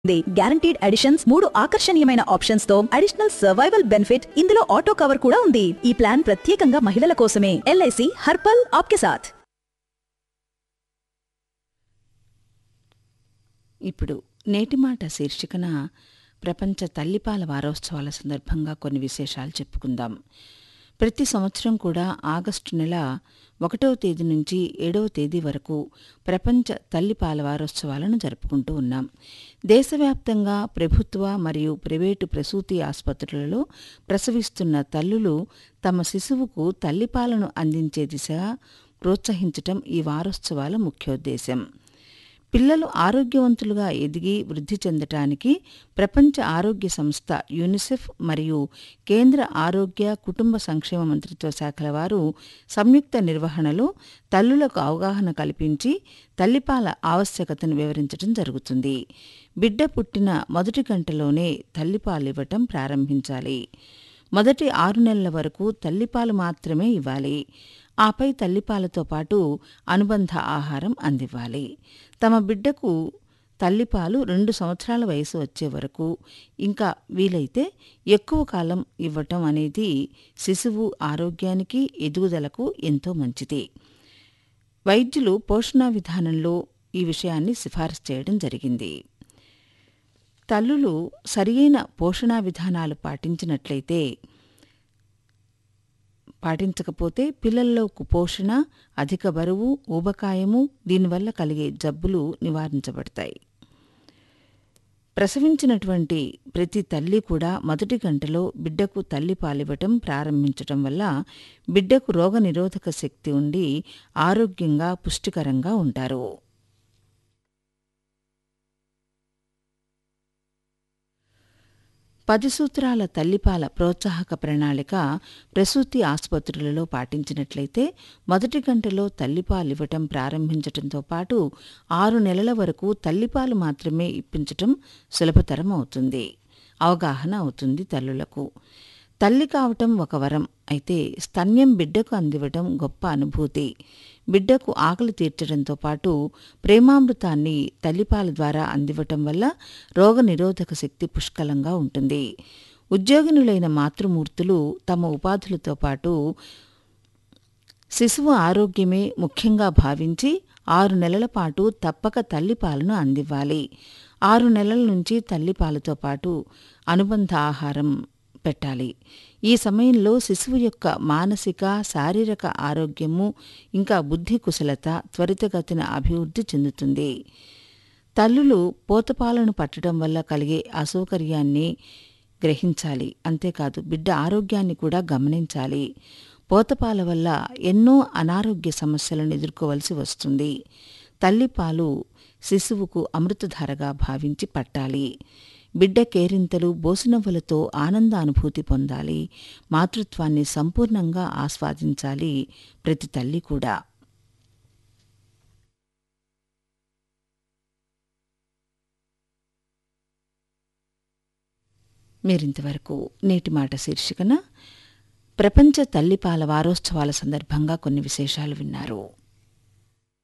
guaranteed additions మూడు ఆకర్షణీయమైన options తో అడిషనల్ సర్వైవల్ బెనిఫిట్ ఇందులో ఆటో కవర్ కూడా ఉంది ఈ ప్లాన్ ప్రత్యేకంగా మహిళల కోసమే ఎల్ఐసి హర్పల్ ఆప్కే సాథ్ ఇప్పుడు నేటి మాట శీర్షికన ప్రపంచ తల్లిపాల వారోత్సవాల సందర్భంగా కొన్ని విశేషాలు చెప్పుకుందాం ప్రతి సంవత్సరం కూడా ఆగస్టు నెల ఒకటవ తేదీ నుంచి ఏడవ తేదీ వరకు ప్రపంచ తల్లిపాల వారోత్సవాలను జరుపుకుంటూ ఉన్నాం దేశవ్యాప్తంగా ప్రభుత్వ మరియు ప్రైవేటు ప్రసూతి ఆసుపత్రులలో ప్రసవిస్తున్న తల్లులు తమ శిశువుకు తల్లిపాలను అందించే దిశగా ప్రోత్సహించటం ఈ వారోత్సవాల ముఖ్యోద్దేశం పిల్లలు ఆరోగ్యవంతులుగా ఎదిగి వృద్ధి చెందటానికి ప్రపంచ ఆరోగ్య సంస్థ యూనిసెఫ్ మరియు కేంద్ర ఆరోగ్య కుటుంబ సంక్షేమ మంత్రిత్వ శాఖల వారు సంయుక్త నిర్వహణలో తల్లులకు అవగాహన కల్పించి తల్లిపాల ఆవశ్యకతను వివరించడం జరుగుతుంది బిడ్డ పుట్టిన మొదటి గంటలోనే తల్లిపాలివ్వటం ప్రారంభించాలి మొదటి ఆరు నెలల వరకు తల్లిపాలు మాత్రమే ఇవ్వాలి ఆపై తల్లిపాలతో పాటు అనుబంధ ఆహారం అందివ్వాలి తమ బిడ్డకు తల్లిపాలు రెండు సంవత్సరాల వయసు వచ్చే వరకు ఇంకా వీలైతే ఎక్కువ కాలం ఇవ్వటం అనేది శిశువు ఆరోగ్యానికి ఎదుగుదలకు ఎంతో మంచిది వైద్యులు పోషణ విధానంలో ఈ విషయాన్ని సిఫారసు చేయడం జరిగింది తల్లులు సరియైన పోషణా విధానాలు పాటించినట్లయితే పాటించకపోతే పిల్లల్లో కుపోషణ అధిక బరువు ఊబకాయము దీనివల్ల కలిగే జబ్బులు నివారించబడతాయి ప్రసవించినటువంటి ప్రతి తల్లి కూడా మొదటి గంటలో బిడ్డకు తల్లి పాలివ్వటం ప్రారంభించటం వల్ల బిడ్డకు రోగనిరోధక శక్తి ఉండి ఆరోగ్యంగా పుష్టికరంగా ఉంటారు పది సూత్రాల తల్లిపాల ప్రోత్సాహక ప్రణాళిక ప్రసూతి ఆసుపత్రులలో పాటించినట్లయితే మొదటి గంటలో తల్లిపాలివ్వటం ప్రారంభించటంతో పాటు ఆరు నెలల వరకు తల్లిపాలు మాత్రమే ఇప్పించటం సులభతరం అవుతుంది అవగాహన అవుతుంది తల్లులకు తల్లి కావటం ఒక వరం అయితే స్తన్యం బిడ్డకు అందివ్వటం గొప్ప అనుభూతి బిడ్డకు ఆకలి తీర్చడంతో పాటు ప్రేమామృతాన్ని తల్లిపాల ద్వారా అందివ్వటం వల్ల రోగనిరోధక శక్తి పుష్కలంగా ఉంటుంది ఉద్యోగినులైన మాతృమూర్తులు తమ ఉపాధులతో పాటు శిశువు ఆరోగ్యమే ముఖ్యంగా భావించి ఆరు నెలల పాటు తప్పక తల్లిపాలను అందివ్వాలి ఆరు నెలల నుంచి తల్లిపాలతో పాటు అనుబంధ ఆహారం పెట్టాలి ఈ సమయంలో శిశువు యొక్క మానసిక శారీరక ఆరోగ్యము ఇంకా బుద్ధి కుశలత త్వరితగతిన అభివృద్ధి చెందుతుంది తల్లులు పోతపాలను పట్టడం వల్ల కలిగే అసౌకర్యాన్ని గ్రహించాలి అంతేకాదు బిడ్డ ఆరోగ్యాన్ని కూడా గమనించాలి పోతపాల వల్ల ఎన్నో అనారోగ్య సమస్యలను ఎదుర్కోవలసి వస్తుంది తల్లిపాలు శిశువుకు అమృతధారగా భావించి పట్టాలి బిడ్డ కేరింతలు బోసినవ్వులతో ఆనందానుభూతి పొందాలి మాతృత్వాన్ని సంపూర్ణంగా ఆస్వాదించాలి ప్రతి తల్లి కూడా మీరింతవరకు నేటి మాట శీర్షికన ప్రపంచ తల్లిపాల వారోత్సవాల సందర్భంగా కొన్ని విశేషాలు విన్నారు